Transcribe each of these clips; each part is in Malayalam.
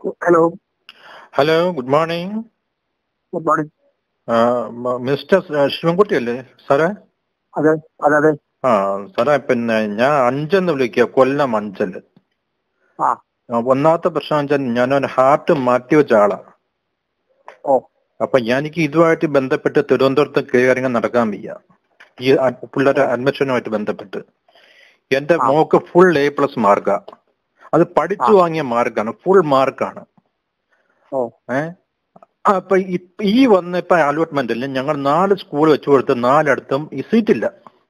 Hello hello good morning good morning mister Sivankutty അല്ലേ സാറേ അതെ അതെ അതെ ആ സാറേ പിന്നെ ഞാൻ അഞ്ചെന്ന് വിളിക്കുക കൊല്ലം അഞ്ചല് ആ ആ, ഒന്നാമത്തെ പ്രശ്നം വെച്ചാൽ ഞാനൊരു ഹാർട്ട് മാറ്റി വെച്ച ആളാ ഓ അപ്പൊ എനിക്ക് ഇതുമായിട്ട് ബന്ധപ്പെട്ട് തിരുവനന്തപുരത്ത് കയറിങ്ങ് നടക്കാൻ വയ്യ ഈ അ- പിള്ളേരെ അഡ്മിഷനുമായിട്ട് ബന്ധപ്പെട്ട് എന്റെ ആ. മോക്ക് ഫുൾ എ പ്ലസ് മാർക്കാ അത് പഠിച്ചു വാങ്ങിയ മാർക്കാണ് ഫുൾ മാർക്കാണ് ഓ ഏഹ് അപ്പൊ ഈ- ഈ വന്ന ഇപ്പൊ അലോട്ട്മെന്റിൽ ഞങ്ങൾ നാല് സ്കൂൾ വെച്ച് കൊടുത്ത് നാലിടത്തും ഈ സീറ്റില്ല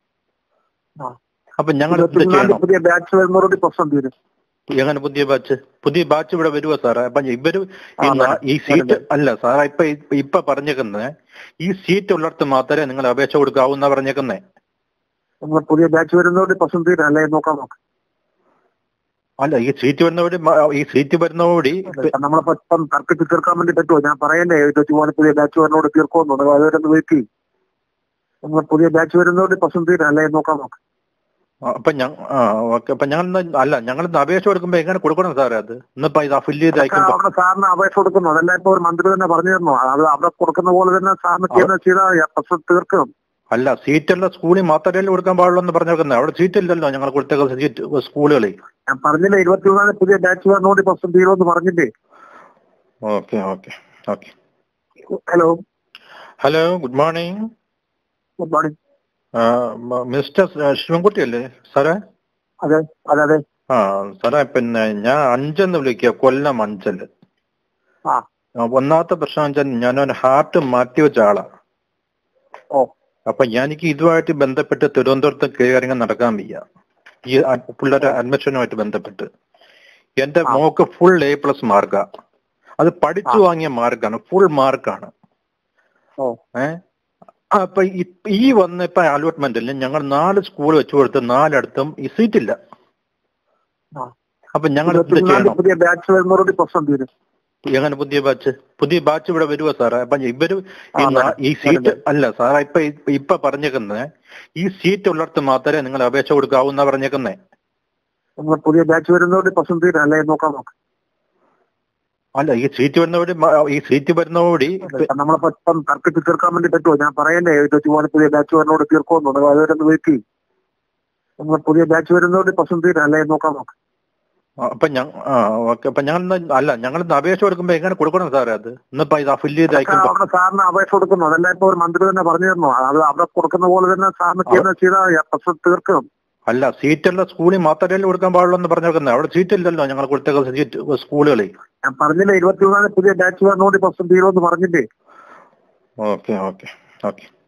ആ അപ്പൊ ഞങ്ങൾ എന്ത് ഇരുപത്തിമൂന്നാം ചെയ്യണം തീയതി പുതിയ ബാച്ച് വരുന്നവരോട് പ്രശ്നം തീരും എങ്ങനെ പുതിയ ബാച്ച് പുതിയ ബാച്ച് ഇവിടെ വരുവോ സാറേ അപ്പൊ ഇവര് ഈ ആ, നാ- വരും. ഈ സീറ്റ് വരും. അല്ല സാറേ ഇപ്പൊ ഇ- ഇപ്പൊ പറഞ്ഞേക്കുന്നത് ഈ സീറ്റ് ഉള്ളിടത്ത് മാത്രമേ നിങ്ങൾ അപേക്ഷ കൊടുക്കാവൂ എന്നാ പറഞ്ഞേക്കുന്നേ നമ്മൾ പുതിയ ബാച്ച് വരുന്നവരോട് പ്രശ്നം തീരും അല്ലേ നോക്കാം നമുക്ക് അല്ല ഈ സീറ്റ് വരുന്നവര് മ- ഈ സീറ്റ് വരുന്നവരോട് നമ്മളിപ്പോ ഇപ്പം തർക്കിച്ച് തീർക്കാൻ വേണ്ടി പറ്റുമോ ഞാൻ പറയണ്ടേ ഇരുപത്തിമൂന്ന് പുതിയ ബാച്ച് വരുന്നവരോട് തീർക്കുമെന്നുണ്ട് അതുവരെ ഒന്ന് വെയിറ്റ് ചെയ്യും നമ്മൾ പുതിയ ബാച്ച് വരുന്നവരോട് പ്രശ്നം തീരും അല്ലേ നോക്കാം നമുക്ക് അപ്പൊ ഞങ്ങ ആ ഓക്കെ അപ്പൊ ഞങ്ങൾ ഇന്ന് അല്ല ഞങ്ങൾ ഇന്ന് അപേക്ഷ കൊടുക്കുമ്പോ എങ്ങനെ കൊടുക്കണം സാറേ അത് ഇന്നിപ്പോ ഇത് അഫില്ല് ചെയ്ത് ഇതൊക്കെ അയക്കുമ്പോ അവിടെ സാറിന് അപേക്ഷ കൊടുക്കുന്നു അതെല്ലാം ഇപ്പൊ ഒരു മന്ത്രി തന്നെ പറഞ്ഞു തരണോ അത് അവിടെ കൊടുക്കുന്ന പോലെ തന്നെ സാറിന് ചെയ്യുന്ന ചെയ്താൽ പ്രശ്നം തീർക്കും അല്ല സീറ്റുള്ള സ്കൂളിൽ മാത്രമേ കൊടുക്കാൻ പാടുള്ളൂ എന്ന് പറഞ്ഞേക്കുന്നത് അവിടെ സീറ്റ് ഇല്ലല്ലോ ഞങ്ങൾ കൊടുത്ത സീറ്റ് സ്കൂളുകളിൽ ഞാൻ പറഞ്ഞില്ലേ ഇരുപത്തിമൂന്നാം തീയതി പുതിയ ബാച്ച് വരുന്നോണ്ട് പ്രശ്നം തീരുമെന്ന് പറഞ്ഞില്ലേ okay okay okay hello hello good morning good morning mister Sivankutty അല്ലേ സാറേ അതെ അതെ അതെ ആ സാറേ പിന്നെ ഞാൻ അഞ്ചെന്ന് വിളിക്കുക കൊല്ലം അഞ്ചല് ആ ആ, ഒന്നാമത്തെ പ്രശ്നം വെച്ചാൽ ഞാനൊരു ഹാർട്ട് മാറ്റി വെച്ച ആളാ ഓ അപ്പൊ എനിക്ക് ഇതുമായിട്ട് ബന്ധപ്പെട്ട് തിരുവനന്തപുരത്ത് കയറിങ്ങ് നടക്കാൻ വയ്യ ഈ അ- പിള്ളേരെ അഡ്മിഷനുമായിട്ട് ബന്ധപ്പെട്ട് എന്റെ ആ. മോക്ക് ഫുൾ എ പ്ലസ് മാർക്കാ അത് പഠിച്ചു വാങ്ങിയ മാർക്കാണ് ഫുൾ മാർക്കാണ് ഓ ഏഹ് അപ്പൊ ഈ- ഈ വന്ന ഇപ്പൊ അലോട്ട്മെന്റിൽ ഞങ്ങൾ നാല് സ്കൂൾ വെച്ച് കൊടുത്ത് നാലിടത്തും ഈ സീറ്റില്ല ആ. അപ്പൊ ഞങ്ങൾ എന്ത് ഇരുപത്തിമൂന്നാം ചെയ്യണം തീയതി പുതിയ ബാച്ച് വരുന്നവരോട് പ്രശ്നം തീരും എങ്ങനെ പുതിയ ബാച്ച് പുതിയ ബാച്ച് ഇവിടെ വരുവോ സാറേ അപ്പൊ ഇവര് ഈ ആ, നാ- വരും. ഈ സീറ്റ് വരും. അല്ല സാറേ ഇപ്പൊ ഇ- ഇപ്പൊ പറഞ്ഞേക്കുന്നത് ഈ സീറ്റ് ഉള്ളിടത്ത് മാത്രമേ നിങ്ങൾ അപേക്ഷ കൊടുക്കാവൂ എന്നാ പറഞ്ഞേക്കുന്നേ നമ്മൾ പുതിയ ബാച്ച് വരുന്നവരോട് പ്രശ്നം തീരും അല്ലേ നോക്കാം നമുക്ക് അല്ല ഈ സീറ്റ് വരുന്നവര് മ- ഈ സീറ്റ് വരുന്നവരോട് നമ്മളിപ്പോ ഇപ്പം തർക്കിച്ച് തീർക്കാൻ വേണ്ടി പറ്റുമോ ഞാൻ പറയണ്ടേ ഇരുപത്തിമൂന്ന് പുതിയ ബാച്ച് വരുന്നോട് തീർക്കുമെന്നുണ്ട് അതുവരെ ഒന്ന് വെയിറ്റ് ചെയ്യും നമ്മൾ പുതിയ ബാച്ച് വരുന്നവരോട് പ്രശ്നം തീരും അല്ലേ നോക്കാം നമുക്ക് അപ്പൊ ഞങ്ങ ആ ഓക്കെ അപ്പൊ ഞങ്ങൾ ഇന്ന് അല്ല ഞങ്ങൾ ഇന്ന് അപേക്ഷ കൊടുക്കുമ്പോ എങ്ങനെ കൊടുക്കണം സാറേ അത് ഇന്നിപ്പോ ഇത് അഫില്ല് ചെയ്ത് ഇതൊക്കെ അയക്കുമ്പോ അവിടെ സാറിന് അപേക്ഷ കൊടുക്കുന്നു അതെല്ലാം ഇപ്പൊ ഒരു മന്ത്രി തന്നെ പറഞ്ഞു തരണോ അത് അവിടെ കൊടുക്കുന്ന പോലെ തന്നെ സാറിന് ചെയ്യുന്ന ചെയ്താൽ പ്രശ്നം തീർക്കും അല്ല സീറ്റുള്ള സ്കൂളിൽ മാത്രമേ കൊടുക്കാൻ പാടുള്ളൂ എന്ന് പറഞ്ഞേക്കുന്നത് അവിടെ സീറ്റ് ഇല്ലല്ലോ ഞങ്ങൾ കൊടുത്ത സീറ്റ് സ്കൂളുകളിൽ ഞാൻ പറഞ്ഞില്ലേ ഇരുപത്തിമൂന്നാം തീയതി പുതിയ ബാച്ച് വരുന്നോണ്ട് പ്രശ്നം തീരുമെന്ന് പറഞ്ഞില്ലേ ഓക്കെ ഓക്കെ ഓക്കെ